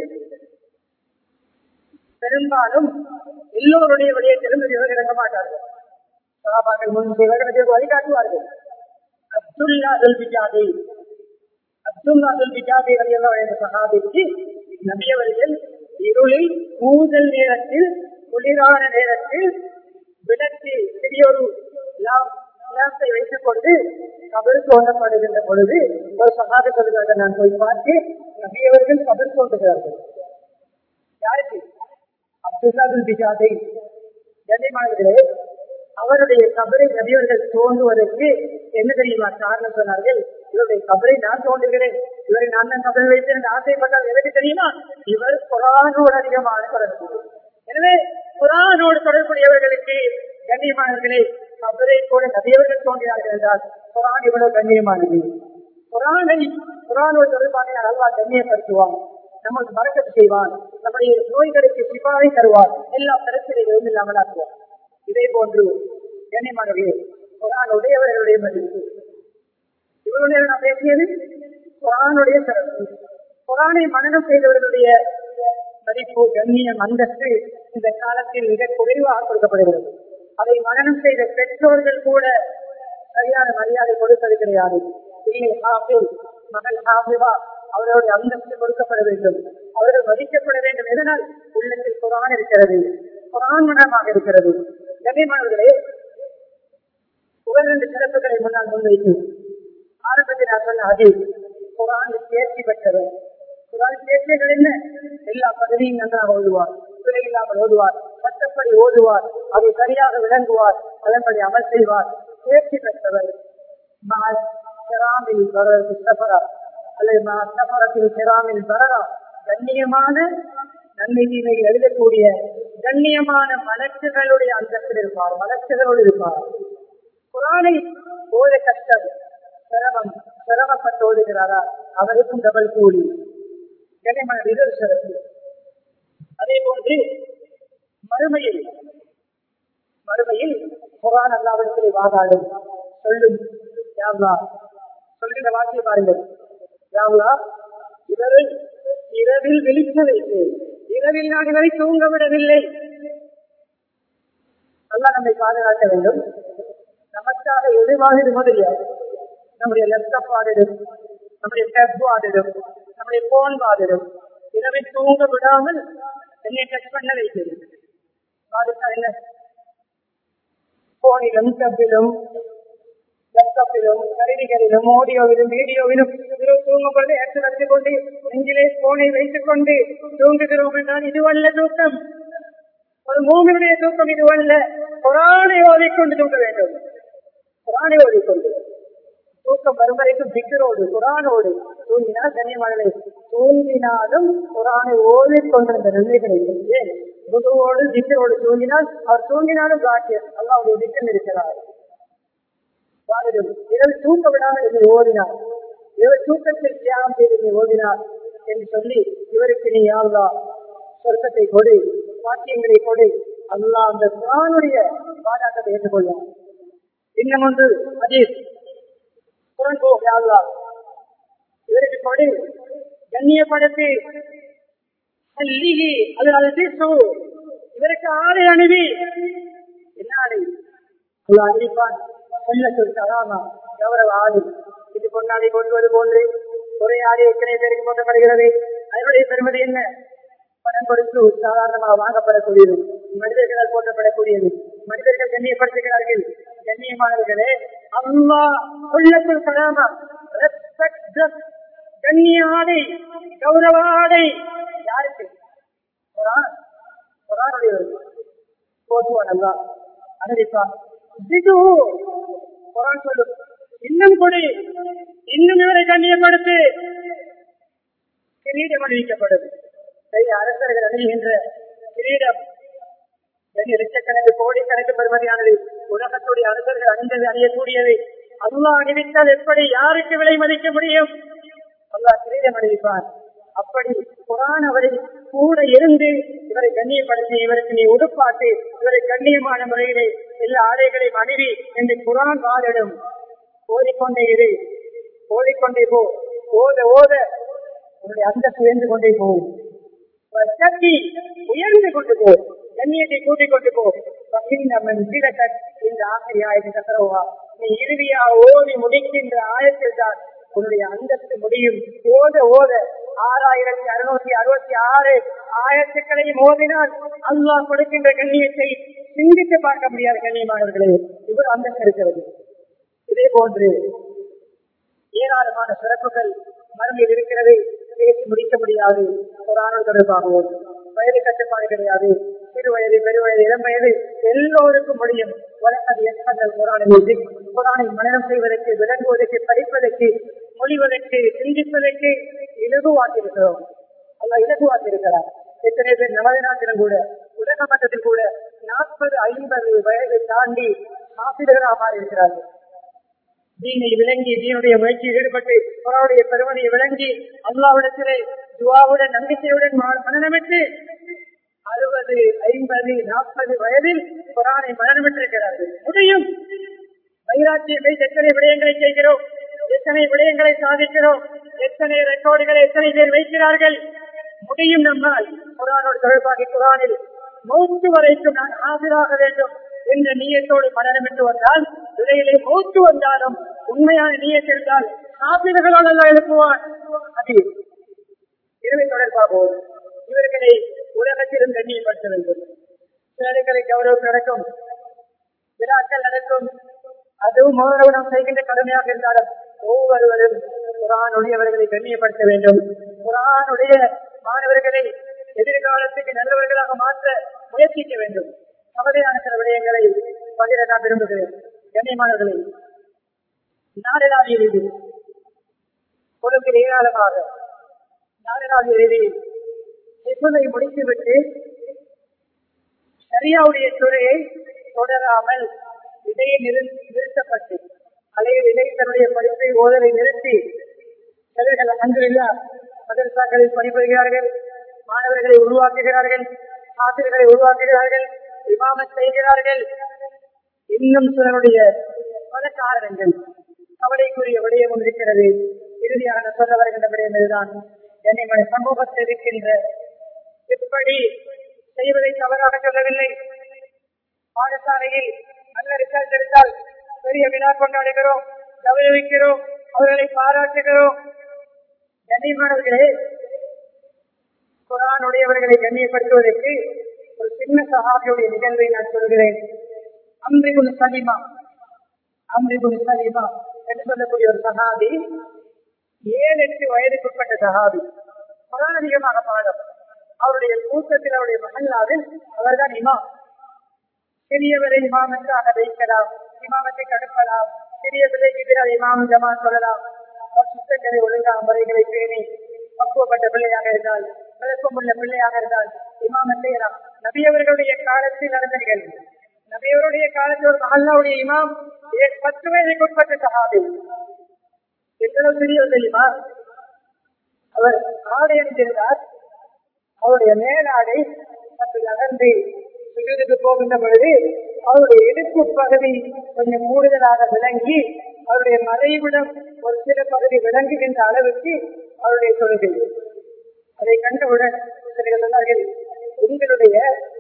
பெரும்பாலும் எல்லோருடைய விடயத்திலும் இவர்கள் இறங்க மாட்டார்கள் சகாபாக்கள் முன்பு இவர்களுக்கு வழிகாட்டுவார்கள் அப்துல்லா துல்பிஜாதே அப்துல்லா துல்பிஜாதே என்ற சகாபிக்கு நபியவர்கள் இருளில் கூதல் நேரத்தில் குளிரான நேரத்தில் விளக்கு சிறியொரு லாம்பை வைத்துக் கொண்டு கபர் தோண்டப்படுகின்ற பொழுது ஒரு சகாத சொல்கிறாங்க நான் போய் பார்த்து நபியவர்கள் கபர் தோன்றுகிறார்கள் யாருக்கு அப்துல்லா துல்பிஜாதை கண்ணியமானவர்களே அவருடைய கபரை நபியவர்கள் தோன்றுவதற்கு என்ன தெரியுமா காரணம் சொன்னார்கள் இவருடைய கபரை நான் தோன்றுகிறேன் இவரை நான் தான் கபரை வைத்தேன் என்று ஆசைப்பட்டால் எதற்கு தெரியுமா இவர் குரானோடு அதிகமான தொடர்பு எனவே குரானோடு தொடர்புடையவர்களுக்கு கண்ணியமானவர்களே கபரை கூட நபியவர்கள் தோன்றினார்கள் என்றால் குரான் இவ்வளவு கண்ணியமானது குரானை குரானோடு தொடர்பாக அல்லா கண்ணியப்படுத்துவான் நமக்கு மறக்கத்து செய்வான் நம்முடைய நோய்களுக்கு சிபாவை தருவார் எல்லா பிரச்சனைகளும் இல்லாமல் ஆக்குவார் இதே போன்று கண்ணியமானவர்களே குரான் உடையவர்களுடைய மதிப்பு இவ்வளவு நேரம் நான் பேசியது குரானுடைய சிறப்பு குரானை மனநம் செய்தவர்களுடைய மதிப்பு கண்ணியம் அந்தஸ்து இந்த காலத்தில் மிக குறைவாக கொடுக்கப்படுகிறது அதை மனநம் செய்த பெற்றோர்கள் கூட சரியான மரியாதை கொடுப்பது கிடையாது பிள்ளை ஹாஃபில் மகள் ஹாஃபிவா அவர்களுடைய அந்தஸ்து கொடுக்கப்பட வேண்டும் அவர்கள் மதிக்கப்பட வேண்டும் எதனால் உள்ளத்தில் குரான் இருக்கிறது குரான் மனமாக இருக்கிறது கண்ணியமானவர்களே இரண்டு சிறப்புகளை முன்னால் முன்வைத்து ஆரம்பத்தில் நான் சொன்ன அது குரானில் தேர்ச்சி பெற்றவர் குரான் தேர்ச்சிகள் என்ன எல்லா பதவியும் நன்றாக ஓதுவார் பிழை இல்லாமல் ஓதுவார் சட்டப்படி ஓதுவார் அதை சரியாக விளங்குவார் அதன்படி அமல் செய்வார் தேர்ச்சி பெற்றவர் கிராமில் சஃபரா அல்லது சஃபரத்தில் கிராமில் வரலா கண்ணியமான நன்மை தீமை எழுதக்கூடிய கண்ணியமான மலக்குகளுடைய அந்தத்தில் இருப்பார் மலக்குகளோடு இருப்பார் குரானை ஓத கஷ்டம் சிரமம் சிரமப்பட்டு ஓதுகிறாரா அவருக்கும் டபுள் கூலி கண்ணியமான இதொரு சிறப்பு அதே போன்று மறுமையில் மறுமையில் குரான் அல்லாவிடத்திலே வாதாடும் சொல்லும் யாவ்லா சொல்கிற வார்த்தையை பாருங்கள் யாவ்லா இவரை இரவில் விழிக்க வைத்து இரவில் நான் இவரை தூங்க விடவில்லை அல்லா நம்மை பாதுகாக்க வேண்டும் நமக்காக எது வாங்கிடுமோ தெரியாது நம்முடைய லேப்டாப் வாதிடும் நம்முடைய டேப் வாதிடும் நம்முடைய போன் வாதிடும் இரவில் தூங்க விடாமல் என்னை டச் பண்ண வைக்கிறது வாதிட்டா என்ன போனிலும் டப்பிலும் லேப்டாப்பிலும் கருவிகளிலும் ஆடியோவிலும் வீடியோவிலும் இரவு தூங்கும் பொழுது ஏற்று நடத்திக் கொண்டு நெஞ்சிலே போனை வைத்துக் கொண்டு தூங்குகிறோம் என்றால் இதுவல்ல தூக்கம் ஒரு மூமியுடைய தூக்கம் இதுவல்ல குரானை ஓதிக்கொண்டு தூங்க வேண்டும் குரானை ஓதிக்கொண்டு தூக்கம் வரும் வரைக்கும் திக்கரோடு குரானோடு தூங்கினால் கண்ணியமானவை தூங்கினாலும் குரானை ஓதிக்கொண்டிருந்த நன்மை கிடைக்கும் ஏன் குருவோடு திக்கரோடு தூங்கினால் அவர் தூங்கினாலும் பாக்கியம் அல்லாவுடைய திக்கம் இருக்கிறார் வாழும் இரவு தூக்க விடாமல் என்னை ஓடினார் இவர் தூக்கத்தில் தியாகம் செய்து என்னை ஓடினார் என்று சொல்லி இவருக்கு நீ யாழ்லா சொர்க்கத்தை கொடு பாக்கியங்களை கொடு அல்லா அந்த குரானுடைய பாராட்டத்தை ஏற்றுக்கொள்ளும் இன்னும் ஒன்று அஜீத் குரன் போ யாழ்லா இவருக்கு கொடு கண்ணியப்படுத்தி அல்லிகி அது அது தீர்த்து இவருக்கு ஆடை அணுவி என்ன ஆடை அல்லா அறிவிப்பான் சொல்ல சொல்லிட்டாராமா கௌரவ ஆடு இது பொன்னாடி போட்டுவது போன்று ஒரே ஆடி எத்தனை பேருக்கு போட்டப்படுகிறது அதனுடைய பெருமதி என்ன பணம் கொடுத்து சாதாரணமாக வாங்கப்படக்கூடியது மனிதர்களால் போட்டப்படக்கூடியது மனிதர்கள் கண்ணியப்படுத்துகிறார்கள் கண்ணியமானவர்களே அல்லா உள்ளத்தில் படாமா கண்ணிய ஆடை கௌரவ ஆடை யாருக்கு குரான் குரானுடையவர்கள் போட்டுவான் அல்லா அறிவிப்பான் திகு குரான் சொல்லும் இன்னும் கொடி இன்னும் இவரை கண்ணியப்படுத்து கிரீடம் அணிவிக்கப்படுது பெரிய அரசர்கள் அணிகின்ற கிரீடம் பெரிய லட்சக்கணக்கு கோடிக்கணக்கு பெறுமதியானது உலகத்துடைய அரசர்கள் அணிந்தது அணியக்கூடியது அல்லா அணிவித்தால் எப்படி யாருக்கு விலை மதிக்க முடியும் அல்லா கிரீடம் அணிவிப்பார் அப்படி குரான் அவரை கூட இருந்து இவரை கண்ணியப்படுத்தி இவருக்கு நீ உடுப்பாட்டு இவரை கண்ணியமான முறையிலே எல்லா ஆடைகளையும் அணிவி என்று குரான் வாதிடும் ஓதிக்கொண்டே இரு ஓதிக்கொண்டே போ ஓத ஓத உன்னுடைய அந்தஸ்து உயர்ந்து கொண்டே போகும் சக்தி உயர்ந்து கொண்டு போ கண்ணியத்தை கூட்டிக் கொண்டு போ இந்த ஆசிரியாயத்தை கத்தரவா நீ இறுதியா ஓதி முடிக்கின்ற ஆயத்தில் தான் உன்னுடைய அந்தஸ்து முடியும் ஓத ஓத ஆறாயிரத்தி அறுநூத்தி அறுபத்தி ஆறு ஆயிரத்துக்களையும் ஓதினால் அல்லாஹ் கொடுக்கின்ற கண்ணியத்தை சிந்தித்து பார்க்க முடியாத கண்ணியமானவர்களே இவர் அந்தஸ்து இருக்கிறது இதே போன்று ஏராளமான சிறப்புகள் மருந்தில் இருக்கிறது பேசி முடிக்க முடியாது ஒரு ஆணல் தொடர்பாகவும் வயது கட்டுப்பாடு கிடையாது சிறு வயது பெருவயது இளம் வயது எல்லோருக்கும் முடியும் வளர்ப்பது எத்தனை குரானை குரானை மனநம் செய்வதற்கு விளங்குவதற்கு படிப்பதற்கு மொழிவதற்கு சிந்திப்பதற்கு இலகுவாக்கியிருக்கிறோம் அல்ல இலகுவாக்கியிருக்கிறார் எத்தனை பேர் நமது நாட்டிலும் கூட உலக மட்டத்தில் கூட நாற்பது ஐம்பது வயதை தாண்டி ஆசிரியர்களாக மாறி இருக்கிறார்கள் தீனை விளங்கி தீனுடைய முயற்சியில் ஈடுபட்டு அவருடைய பெருமதியை விளங்கி அல்லாவிடத்திலே துவாவுடன் நம்பிக்கையுடன் மனநமிட்டு அறுபது ஐம்பது நாற்பது வயதில் குரானை மனநமிட்டிருக்கிறார்கள் முடியும் வைராட்சியத்தை எத்தனை விடயங்களை செய்கிறோம் எத்தனை விடயங்களை சாதிக்கிறோம் எத்தனை ரெக்கார்டுகளை எத்தனை பேர் வைக்கிறார்கள் முடியும் நம்மால் குரானோடு தொடர்பாகி குரானில் மூன்று வரைக்கும் நான் ஆசிராக வேண்டும் என்ற நீயத்தோடு மனநமிட்டு வந்தால் இடையிலே மூத்து வந்தாலும் உண்மையான நீயத்திருந்தால் ஆசிரியர்களால் எல்லாம் எழுப்புவான் அது இரவை தொடர்பாகவும் இவர்களை உலகத்திலும் கண்ணியப்படுத்த வேண்டும் சிலர்களை கௌரவம் நடக்கும் விழாக்கள் நடக்கும் அதுவும் மௌனவனம் செய்கின்ற கடமையாக இருந்தாலும் ஒவ்வொருவரும் குரானுடையவர்களை கண்ணியப்படுத்த வேண்டும் குரானுடைய மாணவர்களை எதிர்காலத்துக்கு நல்லவர்களாக மாற்ற முயற்சிக்க வேண்டும் கவலையான சில விடயங்களை பகிர நான் விரும்புகிறேன் கண்ணியமானவர்களை நாடளாவிய ரீதி கொழும்பில் ஏராளமாக நாடளாவிய ரீதியில் சிசுவை முடித்துவிட்டு சரியாவுடைய துறையை தொடராமல் இடையே நிறுத்தப்பட்டு அலையில் இடையே தன்னுடைய படிப்பை ஓதலை நிறுத்தி சிலர்கள் அன்றில்லா மதரசாக்களில் பணிபுரிகிறார்கள் மாணவர்களை உருவாக்குகிறார்கள் ஆசிரியர்களை உருவாக்குகிறார்கள் விவாதம் செய்கிறார்கள் இன்னும் சிலருடைய பல காரணங்கள் கவலைக்குரிய விடயம் இருக்கிறது இறுதியாக சொல்ல வருகின்ற விடயம் இதுதான் என்னை சமூகத்தில் இருக்கின்ற எப்படி செய்வதை தவறாக சொல்லவில்லை பாடசாலையில் நல்ல ரிசல்ட் எடுத்தால் பெரிய விழா கொண்டாடுகிறோம் கௌரவிக்கிறோம் அவர்களை பாராட்டுகிறோம் கண்ணியமானவர்களே குரானுடையவர்களை கண்ணியப்படுத்துவதற்கு ஒரு சின்ன சகாபியுடைய நிகழ்வை நான் சொல்கிறேன் அம்ரிபுல் சலிமா அம்ரிபுல் சலிமா என்று சொல்லக்கூடிய ஒரு சகாபி ஏழு எட்டு வயதுக்குட்பட்ட சகாபி குரான் அதிகமாக பாடம் அவருடைய கூட்டத்தில் அவருடைய மகல்லாவில் அவர்தான் இமாம் சிறியவரை இமாமத்தாக வைக்கலாம் இமாமத்தை தடுக்கலாம் சிறிய பிள்ளைக்கு பிறகு இமாம் ஜமா சொல்லலாம் அவர் சுத்தங்களை ஒழுங்காக முறைகளை பேணி பக்குவப்பட்ட பிள்ளையாக இருந்தால் விளக்கமுள்ள பிள்ளையாக இருந்தால் இமாமம் செய்யலாம் நபியவர்களுடைய காலத்தில் நடந்த நிகழ்வு நபியவருடைய காலத்தில் ஒரு மகல்லாவுடைய இமாம் ஏ- பத்து வயதுக்கு உட்பட்ட சகாபி எவ்வளவு பெரியவர் தெரியுமா அவர் ஆடை அணிந்திருந்தார் அவருடைய மேலாடை சற்று நகர்ந்து சுஜூதுக்கு போகின்ற பொழுது அவருடைய இடுப்பு பகுதி கொஞ்சம் கூடுதலாக விளங்கி அவருடைய மறைவிடம் ஒரு சில பகுதி விளங்குகின்ற அளவுக்கு அவருடைய தொழுகை அதை கண்டவுடன் சிலர் சொன்னார்கள் உங்களுடைய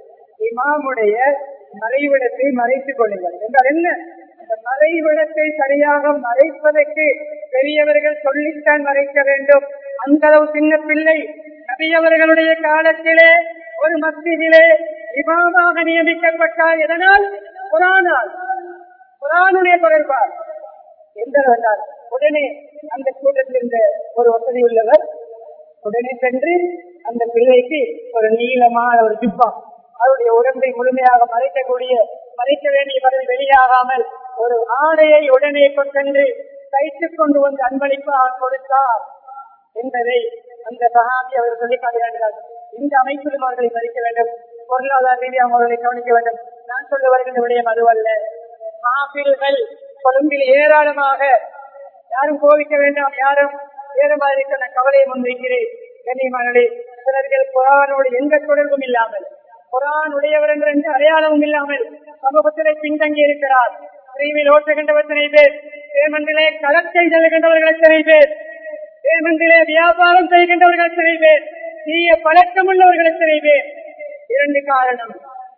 இமாமுடைய மறைவிடத்தை மறைத்துக் கொள்ளுங்கள் என்றால் என்ன அந்த மறைவிடத்தை சரியாக மறைப்பதற்கு பெரியவர்கள் சொல்லித்தான் மறைக்க வேண்டும் அந்த அளவு சின்ன பிள்ளை நபியவர்களுடைய காலத்திலே ஒரு மத்தியிலே இமாமாக நியமிக்கப்பட்டார் எதனால் குரானால் குரானுடைய தொடர்பால் எந்த வந்தால் உடனே அந்த கூட்டத்தில் இருந்த ஒரு வசதி உள்ளவர் உடனே சென்று அந்த பிள்ளைக்கு ஒரு நீளமான ஒரு ஜிப்பா அவருடைய உடம்பை முழுமையாக மறைக்கக்கூடிய மறைக்க வேண்டிய பகுதி வெளியாகாமல் ஒரு ஆடையை உடனே கொண்டு தைத்துக் கொண்டு வந்து அன்பளிப்பாக கொடுத்தார் என்பதை அந்த சகாபி அவர் சொல்லி காட்டுகிறார்கள் இந்த அமைப்பிலும் அவர்களை மதிக்க வேண்டும் பொருளாதார ரீதியாக அவர்களை கவனிக்க வேண்டும் நான் சொல்ல வருகின்ற விடயம் அதுவல்ல ஆப்பிள்கள் கொழும்பில் ஏராளமாக யாரும் கோவிக்க வேண்டாம் யாரும் ஏறமாக இருக்கிற கவலையை முன்வைக்கிறேன் கண்ணியமானே சிலர்கள் குரானோடு எந்த தொடர்பும் இல்லாமல் குரான் உடையவர் என்ற எந்த அடையாளமும் இல்லாமல் சமூகத்திலே பின்தங்கி இருக்கிறார் பிரிவில் ஓட்டுகின்றவர் எத்தனை பேர் பேமண்டிலே களத்தை செல்கின்றவர்கள் எத்தனை பேர் பேமண்டிலே வியாபாரம் செய்கின்றவர்கள் எத்தனை பேர் தீய பழக்கம் உள்ளவர்கள் எத்தனை பேர் இரண்டு காரணம்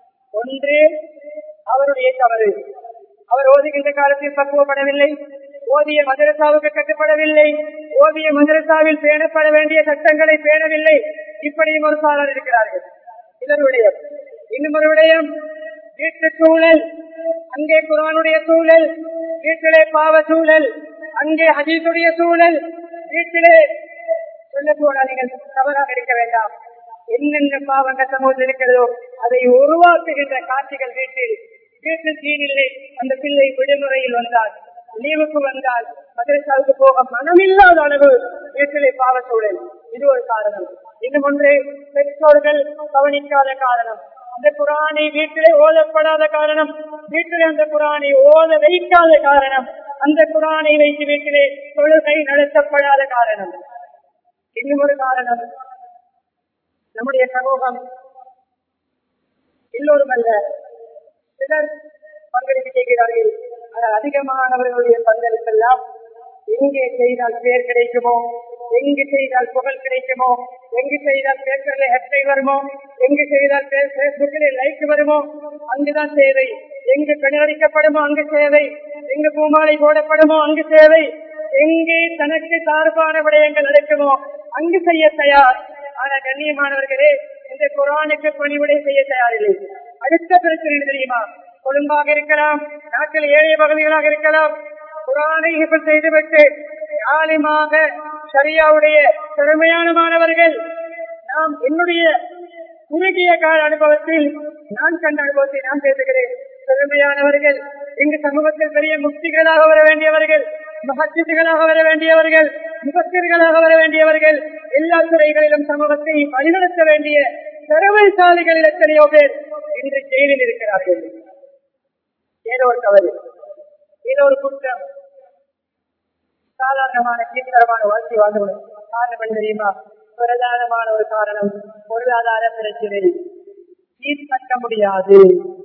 ஒன்று அவருடைய தவறு அவர் ஓதுகின்ற காலத்தில் பக்குவப்படவில்லை ஓதிய மதரசாவுக்கு கட்டுப்படவில்லை ஓதிய மதரசாவில் பேணப்பட வேண்டிய சட்டங்களை பேணவில்லை இப்படியும் ஒரு சாரர் இருக்கிறார்கள் இதன் விடயம் இன்னும் ஒரு விடயம் வீட்டு சூழல் அங்கே குரானுடைய சூழல் வீட்டிலே பாவ சூழல் அங்கே ஹதீசுடைய சூழல் வீட்டிலே சொல்ல போனா நீங்கள் தவறாக இருக்க வேண்டாம் என்னென்ன பாவங்கள் சமூகத்தில் இருக்கிறதோ அதை உருவாக்குகின்ற காட்சிகள் வீட்டில் வீட்டில் தீனில்லை அந்த பிள்ளை விடுமுறையில் வந்தால் லீவுக்கு வந்தால் மதரசாவுக்கு போக மனமில்லாத அளவு வீட்டிலே பாவ சூழல் இது ஒரு காரணம் இன்னும் ஒன்று பெற்றோர்கள் கவனிக்காத காரணம் அந்த குரானை வீட்டிலே ஓதப்படாத காரணம் வீட்டிலே அந்த குரானை ஓத வைக்காத காரணம் அந்த குரானை வைத்து வீட்டிலே தொழுகை நடத்தப்படாத காரணம் இன்னும் ஒரு காரணம் நம்முடைய சமூகம் எல்லோரும் அல்ல சிலர் பங்களிப்பு செய்கிறார்கள் ஆனால் அதிகமானவர்களுடைய பங்களிப்பெல்லாம் எங்கே செய்தால் பேர் கிடைக்குமோ எங்கு செய்தால் புகழ் கிடைக்குமோ எங்கு செய்தால் பேப்பர்ல ஹெட்லை வருமோ எங்கு செய்தால் பேஸ்புக்கில் லைக் வருமோ அங்குதான் சேவை எங்கு கண்ணடிக்கப்படுமோ அங்கு சேவை எங்கு பூமாலை போடப்படுமோ அங்கு சேவை எங்கே தனக்கு சார்பான விடயங்கள் நடக்குமோ அங்கு செய்ய தயார் ஆனா கண்ணியமானவர்களே இந்த குரானுக்கு பணிவிடை செய்ய தயாரில்லை அடுத்த பிரச்சனை என்ன தெரியுமா கொழும்பாக இருக்கலாம் நாட்டில் ஏழைய பகுதிகளாக இருக்கலாம் குரானை இப்ப செய்துவிட்டு ஆலிமாக சரியாவுடைய திறமையான மாணவர்கள் நாம் என்னுடைய குறுகிய கால அனுபவத்தில் நான் கண்ட அனுபவத்தை நான் பேசுகிறேன் திறமையானவர்கள் இங்கு சமூகத்தில் பெரிய முக்திகளாக வர வேண்டியவர்கள் மகத்துகளாக வர வேண்டியவர்கள் முகத்திர்களாக வர வேண்டியவர்கள் எல்லா துறைகளிலும் சமூகத்தை வழிநடத்த வேண்டிய திறமைசாலிகளில் எத்தனையோ பேர் இன்று ஜெயிலில் இருக்கிறார்கள் ஏதோ ஒரு தவறு ஏதோ ஒரு குற்றம் சாதாரணமான கீழ்த்தரமான வாழ்க்கை வாழ்ந்து கொண்டு காரணம் என்ன தெரியுமா பிரதானமான ஒரு காரணம் பொருளாதார பிரச்சனை ஃபீஸ் கட்ட முடியாது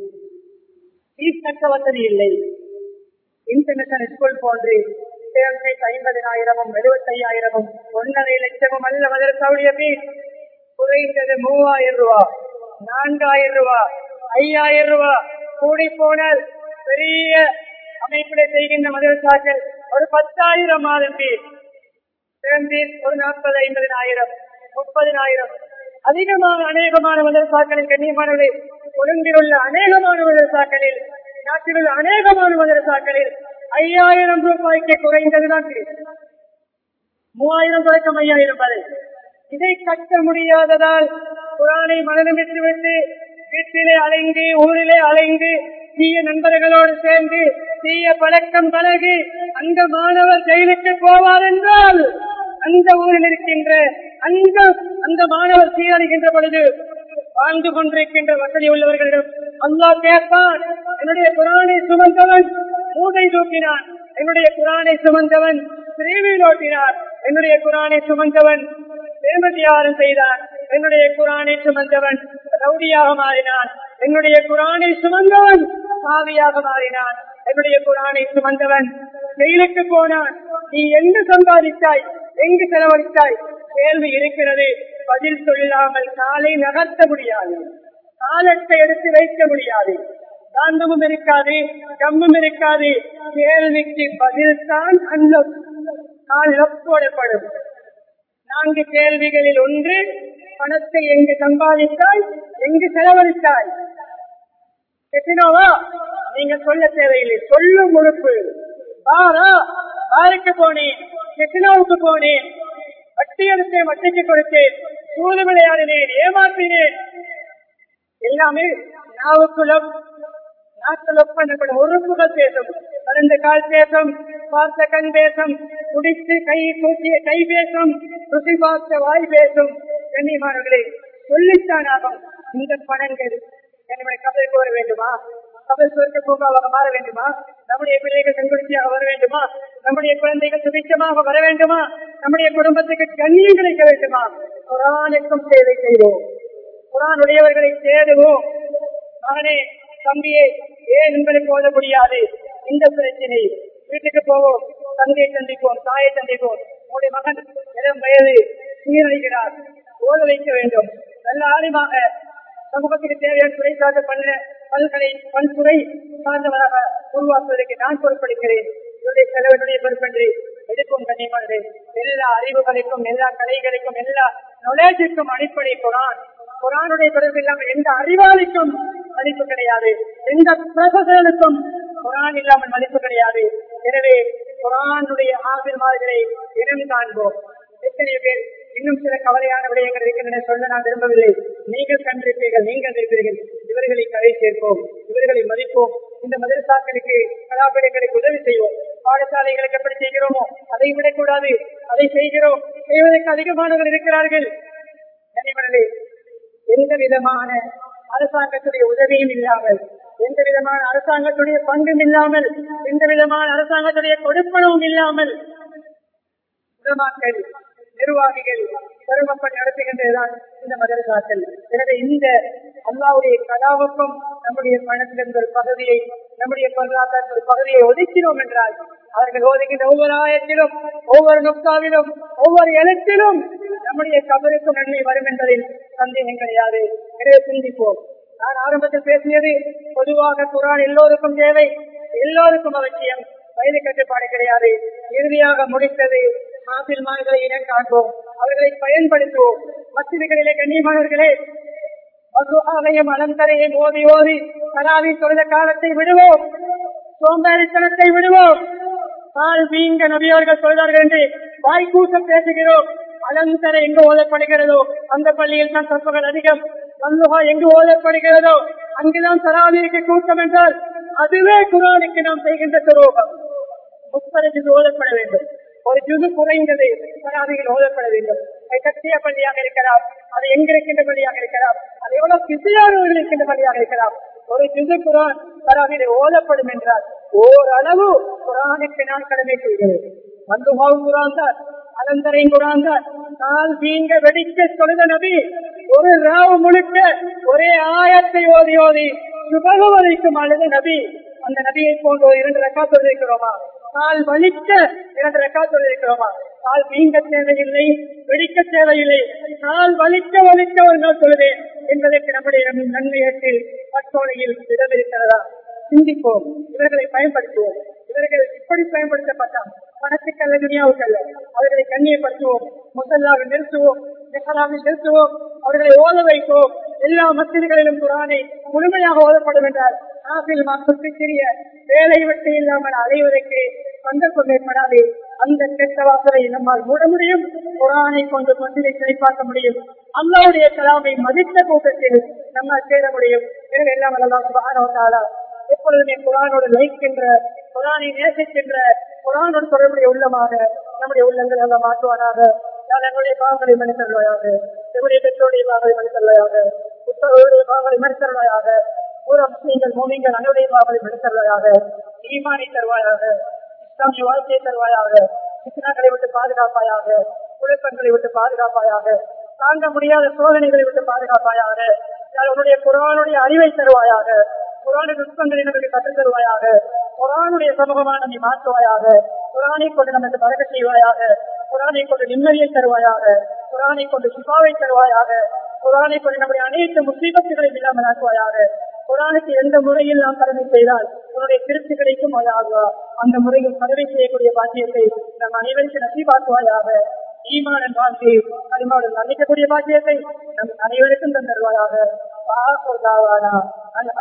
ஃபீஸ் கட்ட வசதி இல்லை இன்டர்நேஷனல் ஸ்கூல் போன்று ஐம்பதினாயிரமும் எழுபத்தி ஐயாயிரமும் ஒன்றரை லட்சமும் அல்ல மதரசாவுடைய ஃபீஸ் குறைந்தது மூவாயிரம் ரூபாய் நான்காயிரம் ரூபாய் ஐயாயிரம் ரூபாய் கூடி போனால் பெரிய அமைப்பிலே செய்கின்ற மதரசாக்கள் ஒரு பத்தாயிரம் மாதம் சேர்ந்து ஒரு நாற்பது ஐம்பதினாயிரம் முப்பதினாயிரம் அதிகமான அநேகமான மதரசாக்களில் கண்ணியமானவர்களே கொழும்பில் உள்ள அநேகமான மதரசாக்களில் நாட்டில் உள்ள அநேகமான மதரசாக்களில் ஐயாயிரம் ரூபாய்க்கு குறைந்ததுதான் மூவாயிரம் தொடக்கம் ஐயாயிரம் வரை இதை கட்ட முடியாததால் குரானை மனநமிட்டு விட்டு வீட்டிலே அலைந்து ஊரிலே அலைந்து தீய நண்பர்களோடு சேர்ந்து தீய பழக்கம் பழகி அந்த மாணவர் ஜெயிலுக்கு போவார் என்றால் அந்த ஊரில் இருக்கின்ற அந்த அந்த மாணவர் சீரழிகின்ற பொழுது வாழ்ந்து கொண்டிருக்கின்ற வசதி உள்ளவர்களிடம் அல்லாஹ் கேட்பான் என்னுடைய குரானை சுமந்தவன் மூதை தூக்கினான் என்னுடைய குரானை சுமந்தவன் பிரிவில் ஓட்டினார் என்னுடைய குரானை சுமந்தவன் பேமதியாரம் செய்தான் என்னுடைய குரானை சுமந்தவன் ரவுடியாக மாறினான் என்னுடைய குரானை சுமந்தவன் சாவியாக மாறினான் என்னுடைய குரானை சுமந்தவன் ஜெயிலுக்கு போனான் நீ எங்கு சம்பாதித்தாய் எங்கு செலவழித்தாய் கேள்வி இருக்கிறது பதில் சொல்லாமல் காலை நகர்த்த முடியாது காலத்தை எடுத்து வைக்க முடியாது காந்தமும் இருக்காது கம்பும் இருக்காது கேள்விக்கு பதில் தான் அந்த கால் போடப்படும் நான்கு கேள்விகளில் ஒன்று பணத்தை எங்கு சம்பாதித்தாய் எங்கு செலவழித்தாய் கெட்டினோவா நீங்க சொல்ல தேவையில்லை சொல்லும் உறுப்பு பாரா பாருக்கு போனேன் கெட்டினோவுக்கு போனேன் வட்டி எடுத்தேன் வட்டிக்கு கொடுத்தேன் சூது விளையாடினேன் ஏமாற்றினேன் எல்லாமே நாவுக்குளம் நாட்கள் ஒப்பந்தப்படும் உறுப்புகள் பேசும் கடந்த கால் பேசும் பார்த்த கண் பேசும் குடித்து கை தூக்கிய கை பேசும் ருசி பார்த்த வாய் பேசும் கண்ணியமானவர்களே சொல்லித்தான் ஆகும் இந்த பணங்கள் என்னுடைய கபலுக்கு வர வேண்டுமா கபல் சுருக்க பூங்காவாக மாற வேண்டுமா நம்முடைய பிள்ளைகள் செங்குடிச்சியாக வர வேண்டுமா நம்முடைய குழந்தைகள் சுபிச்சமாக வர வேண்டுமா நம்முடைய குடும்பத்துக்கு கண்ணியம் கிடைக்க வேண்டுமா குரானுக்கும் சேவை செய்வோம் குரான் உடையவர்களை தேடுவோம் மகனே தம்பியே ஏன் உங்களுக்கு ஓத முடியாது இந்த பிரச்சனை வீட்டுக்கு போவோம் தந்தையை சந்திப்போம் தாயை சந்திப்போம் உங்களுடைய மகன் இளம் வயது சீரழிகிறார் ஓத வைக்க வேண்டும் நல்ல ஆழமாக சமூகத்துக்கு தேவையான துறை சார்ந்த பல்ல பல்கலை பல்துறை சார்ந்தவராக உருவாக்குவதற்கு நான் பொறுப்படுகிறேன் என்னுடைய செலவினுடைய பொறுப்பென்று எடுக்கும் கண்ணியமானது எல்லா அறிவுகளுக்கும் எல்லா கலைகளுக்கும் எல்லா நொலேஜுக்கும் அடிப்படை குரான் குரானுடைய தொடர்பு இல்லாமல் எந்த அறிவாளிக்கும் மதிப்பு கிடையாது எந்த பிரபசனுக்கும் குரான் இல்லாமல் மதிப்பு கிடையாது எனவே குரானுடைய ஆசிர்வாதங்களை இனம் காண்போம் எத்தனை பேர் இன்னும் சில கவலையான விடயங்கள் இருக்கின்றன சொல்ல நான் விரும்பவில்லை நீங்கள் கண்டிருப்பீர்கள் நீங்கள் இருப்பீர்கள் இவர்களை கரை சேர்ப்போம் இவர்களை மதிப்போம் இந்த மதரசாக்களுக்கு கலாபீடங்களுக்கு உதவி செய்வோம் பாடசாலைகளுக்கு எப்படி செய்கிறோமோ அதை விடக்கூடாது அதை செய்கிறோம் செய்வதற்கு அதிகமானவர்கள் இருக்கிறார்கள் கனிமணி எந்த விதமான அரசாங்கத்துடைய உதவியும் இல்லாமல் எந்த விதமான அரசாங்கத்துடைய பங்கும் இல்லாமல் எந்த விதமான அரசாங்கத்துடைய கொடுப்பனவும் இல்லாமல் உலமாக்கள் நிர்வாகிகள் பெருமப்பட்டு நடத்துகின்றதுதான் இந்த மதரசாக்கள் எனவே இந்த அல்லாவுடைய கலாவுக்கும் நம்முடைய பணத்திலிருந்து ஒரு பகுதியை நம்முடைய பொருளாதாரத்தில் ஒரு பகுதியை ஒதுக்கினோம் என்றால் அவர்கள் ஒதுக்கின்ற ஒவ்வொரு ஆயத்திலும் ஒவ்வொரு நுக்தாவிலும் ஒவ்வொரு எழுத்திலும் நம்முடைய கபருக்கும் நன்மை வரும் என்பதில் சந்தேகம் கிடையாது எனவே சிந்திப்போம் நான் ஆரம்பத்தில் பேசியது பொதுவாக குரான் எல்லோருக்கும் தேவை எல்லோருக்கும் அவசியம் வயது கட்டுப்பாடு கிடையாது இறுதியாக முடித்தது மாசில்மான்களை இனம் காண்போம் அவர்களை பயன்படுத்துவோம் மசிதிகளிலே கண்ணியமானவர்களே மதுஆலயம் அலந்தரையை ஓதி ஓதி கராவி தொழுத காலத்தை விடுவோம் சோம்பேறித்தனத்தை விடுவோம் கால் வீங்க நபியவர்கள் சொல்றார்கள் என்று வாய்க்கூட்டம் பேசுகிறோம் அலந்தரை எங்கு ஓதப்படுகிறதோ அந்த பள்ளியில் தான் சொற்பங்கள் அதிகம் வல்லுகா எங்கு ஓதப்படுகிறதோ அங்குதான் தராவிற்கு கூட்டம் என்றால் அதுவே குரானுக்கு நாம் செய்கின்ற துரோகம் முப்பது ஜுது ஓதப்பட வேண்டும் ஒரு ஜுது குறைந்தது தராவிகள் ஓதப்பட வேண்டும் அது சக்திய பள்ளியாக இருக்கலாம் அது எங்க இருக்கின்ற பள்ளியாக இருக்கலாம் அது எவ்வளவு பிஸியானவர்கள் இருக்கின்ற பள்ளியாக இருக்கலாம் ஒரு ஜுது குரான் தராவிலே ஓதப்படும் என்றால் ஓரளவு குரானுக்கு நான் கடமை செய்கிறேன் வல்லுகாவும் குரான் தான் அலந்தரை குரான் தான் கால் வீங்க வெடிக்க தொழுத நபி ஒரு ராவு முழுக்க ஒரே ஆயத்தை ஓதி ஓதி சுபகுவதைக்கும் அழுத நபி அந்த நபியை போன்ற ஒரு இரண்டு ரக்கா தொழுதிருக்கிறோமா கால் வலிக்க இரண்டு ரெக்கார்டு இருக்கிறோமா கால் வீங்க தேவையில்லை வெடிக்க தேவையில்லை கால் வலிக்க வலிக்க ஒரு நாள் சொல்லுவேன் என்பதற்கு நம்முடைய நன்மையத்தில் பட்டோலையில் இடம் இருக்கிறதா சிந்திப்போம் இவர்களை பயன்படுத்துவோம் இவர்கள் இப்படி பயன்படுத்தப்பட்டால் பணத்துக்கல்ல துணியாவுக்கல்ல அவர்களை கண்ணியப்படுத்துவோம் முசல்லாவை நிறுத்துவோம் நெஹராவை நிறுத்துவோம் அவர்களை ஓத வைப்போம் எல்லா மசிதிகளிலும் குரானை முழுமையாக ஓதப்படும் என்றால் நாசில் மக்களுக்கு சிறிய வேலை வெட்டு இல்லாமல் அலைவதற்கு சந்தர்ப்பம் ஏற்படாது அந்த கெட்ட வாசலை நம்மால் மூட முடியும் குரானை கொண்டு மசிதை சிறைப்பாக்க முடியும் அல்லாவுடைய கலாமை மதித்த கூட்டத்தில் நம்மால் சேர முடியும் எனவே எல்லாம் அல்லா சுபான எப்பொழுதுமே குரானோடு லைக்கின்ற குரானை நேசிக்கின்ற குரானோடு தொடர்புடைய உள்ளமாக நம்முடைய உள்ளங்கள் எல்லாம் மாற்றுவானாக யார் எங்களுடைய பாவங்களை மனிதர்களாக எங்களுடைய பெற்றோருடைய பாவங்களை மனிதர்களாக புத்தகங்களுடைய பாவங்களை மனிதர்களாக பூர முஸ்லீம்கள் மோமிங்கள் அனைவருடைய பாவங்களை மனிதர்களாக ஈமானை தருவாயாக இஸ்லாமிய வாழ்க்கையை தருவாயாக சித்தனாக்களை விட்டு பாதுகாப்பாயாக குழப்பங்களை விட்டு பாதுகாப்பாயாக தாங்க முடியாத சோதனைகளை விட்டு பாதுகாப்பாயாக யார் உன்னுடைய குரானுடைய அறிவை தருவாயாக குரானின் நுட்பங்களை நமக்கு கற்றுத் தருவாயாக குரானுடைய சமூகமான நம்மை மாற்றுவாயாக குரானை கொண்டு நமக்கு பறக்க செய்வாயாக குரானை கொண்டு நிம்மதியை தருவாயாக குரானை கொண்டு சிபாவை தருவாயாக குரானை கொண்டு நம்முடைய அனைத்து முசீபத்துகளை இல்லாமல் ஆக்குவாயாக குரானுக்கு எந்த முறையில் நாம் கடமை செய்தால் உன்னுடைய திருப்தி கிடைக்கும் அதாவது அந்த முறையில் கடமை செய்யக்கூடிய பாக்கியத்தை நம் அனைவருக்கு நசிபாக்குவாயாக ஈமானன் வாழ்க்கை கனிமாவுடன் நன்னிக்கக்கூடிய பாக்கியத்தை நம் அனைவருக்கும் தந்தருவாயாக